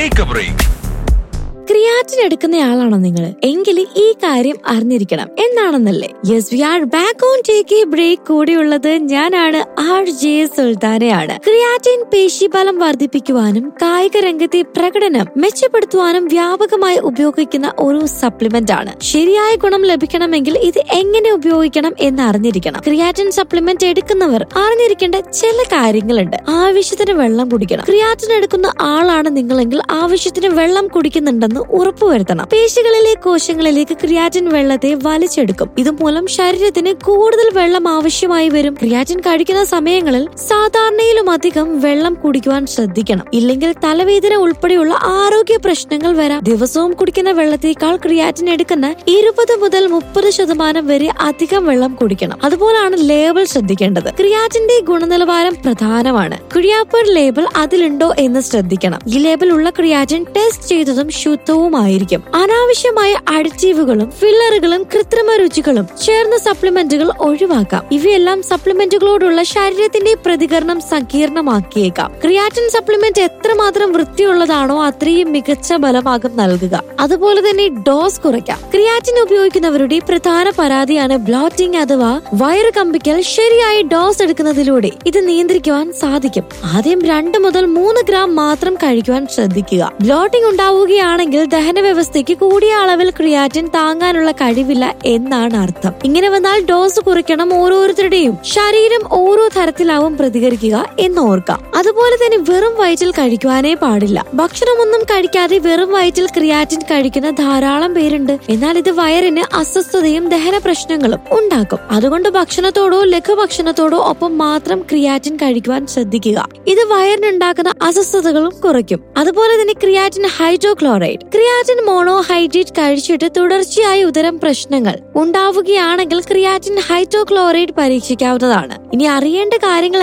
take a break creatine എടുക്കുന്നയാളാണോ നിങ്ങൾ എങ്കിൽ ഈ കാര്യം അറിഞ്ഞിരിക്കണം എന്നാണെന്നല്ലേ yes we are back on take a break കൂടെയുള്ളത് ഞാനാണ് ആർ ജെ സുൽത്താനയാണ് ക്രിയാറ്റിൻ പേശിബലം വർദ്ധിപ്പിക്കുവാനും കായിക രംഗത്തെ പ്രകടനം മെച്ചപ്പെടുത്തുവാനും വ്യാപകമായി ഉപയോഗിക്കുന്ന ഒരു സപ്ലിമെന്റ് ആണ് ശരിയായ ഗുണം ലഭിക്കണമെങ്കിൽ ഇത് എങ്ങനെ ഉപയോഗിക്കണം എന്ന് അറിഞ്ഞിരിക്കണം ക്രിയാറ്റിൻ സപ്ലിമെന്റ് എടുക്കുന്നവർ അറിഞ്ഞിരിക്കേണ്ട ചില കാര്യങ്ങളുണ്ട് ആവശ്യത്തിന് വെള്ളം കുടിക്കണം ക്രിയാറ്റിൻ എടുക്കുന്ന ആളാണ് നിങ്ങളെങ്കിൽ ആവശ്യത്തിന് വെള്ളം കുടിക്കുന്നുണ്ടെന്ന് ഉറപ്പുവരുത്തണം പേശികളിലെ കോശങ്ങളിലേക്ക് ക്രിയാറ്റിൻ വെള്ളത്തെ വലിച്ചെടുക്കും ഇതുമൂലം ശരീരത്തിന് കൂടുതൽ വെള്ളം ആവശ്യമായി വരും ക്രിയാറ്റിൻ കഴിക്കുന്ന സമയങ്ങളിൽ സാധാരണയിലും അധികം വെള്ളം കുടിക്കുവാൻ ശ്രദ്ധിക്കണം ഇല്ലെങ്കിൽ തലവേദന ഉൾപ്പെടെയുള്ള ആരോഗ്യ പ്രശ്നങ്ങൾ വരാം ദിവസവും കുടിക്കുന്ന വെള്ളത്തേക്കാൾ ക്രിയാറ്റിൻ എടുക്കുന്ന ഇരുപത് മുതൽ മുപ്പത് ശതമാനം വരെ അധികം വെള്ളം കുടിക്കണം അതുപോലാണ് ലേബൽ ശ്രദ്ധിക്കേണ്ടത് ക്രിയാറ്റിന്റെ ഗുണനിലവാരം പ്രധാനമാണ് ക്രിയാപ്പർ ലേബൽ അതിലുണ്ടോ എന്ന് ശ്രദ്ധിക്കണം ഈ ലേബൽ ഉള്ള ക്രിയാറ്റിൻ ടെസ്റ്റ് ചെയ്തതും ശുദ്ധവുമായിരിക്കും അനാവശ്യമായ അഡിറ്റീവുകളും ഫില്ലറുകളും കൃത്രിമ രുചികളും ചേർന്ന സപ്ലിമെന്റുകൾ ഒഴിവാക്കാം ഇവയെല്ലാം സപ്ലിമെന്റുകളോടുള്ള ശരീരത്തിന്റെ പ്രതികരണം സങ്കീർണമാക്കിയേക്കാം ക്രിയാറ്റിൻ സപ്ലിമെന്റ് എത്രമാത്രം വൃത്തിയുള്ളതാണോ അത്രയും മികച്ച ബലമാകും നൽകുക അതുപോലെ തന്നെ ഡോസ് കുറയ്ക്കാം ക്രിയാറ്റിൻ ഉപയോഗിക്കുന്നവരുടെ പ്രധാന പരാതിയാണ് ബ്ലോട്ടിംഗ് അഥവാ വയറ് കമ്പിക്കൽ ശരിയായി ഡോസ് എടുക്കുന്നതിലൂടെ ഇത് നിയന്ത്രിക്കുവാൻ സാധിക്കും ആദ്യം രണ്ട് മുതൽ മൂന്ന് ഗ്രാം മാത്രം കഴിക്കുവാൻ ശ്രദ്ധിക്കുക ബ്ലോട്ടിംഗ് ഉണ്ടാവുകയാണെങ്കിൽ ദഹന വ്യവസ്ഥയ്ക്ക് കൂടിയ അളവിൽ ക്രിയാറ്റിൻ താങ്ങാനുള്ള കഴിവില്ല എന്നാണ് അർത്ഥം ഇങ്ങനെ വന്നാൽ ഡോസ് കുറയ്ക്കണം ഓരോരുത്തരുടെയും ശരീരം ഓരോ തരത്തിലാവും പ്രതികരിക്കുക എന്ന് ഓർക്കാം അതുപോലെ തന്നെ വെറും വയറ്റിൽ കഴിക്കുവാനേ പാടില്ല ഭക്ഷണമൊന്നും കഴിക്കാതെ വെറും വയറ്റിൽ ക്രിയാറ്റിൻ കഴിക്കുന്ന ധാരാളം പേരുണ്ട് എന്നാൽ ഇത് വയറിന് അസ്വസ്ഥതയും ദഹന പ്രശ്നങ്ങളും ഉണ്ടാക്കും അതുകൊണ്ട് ഭക്ഷണത്തോടോ ലഘുഭക്ഷണത്തോടോ ഒപ്പം മാത്രം ക്രിയാറ്റിൻ കഴിക്കുവാൻ ശ്രദ്ധിക്കുക ഇത് വയറിനുണ്ടാക്കുന്ന അസ്വസ്ഥതകളും കുറയ്ക്കും അതുപോലെ തന്നെ ക്രിയാറ്റിൻ ഹൈഡ്രോക്ലോറൈഡ് ക്രിയാറ്റിൻ മോണോഹൈഡ്രേറ്റ് കഴിച്ചിട്ട് തുടർച്ചയായി ഉദരം പ്രശ്നങ്ങൾ ഉണ്ടാവുകയാണെങ്കിൽ ക്രിയാറ്റിൻ ഹൈഡ്രോക്ലോറൈഡ് പരീക്ഷിക്കാവുന്നതാണ് ഇനി അറിയേണ്ട കാര്യങ്ങൾ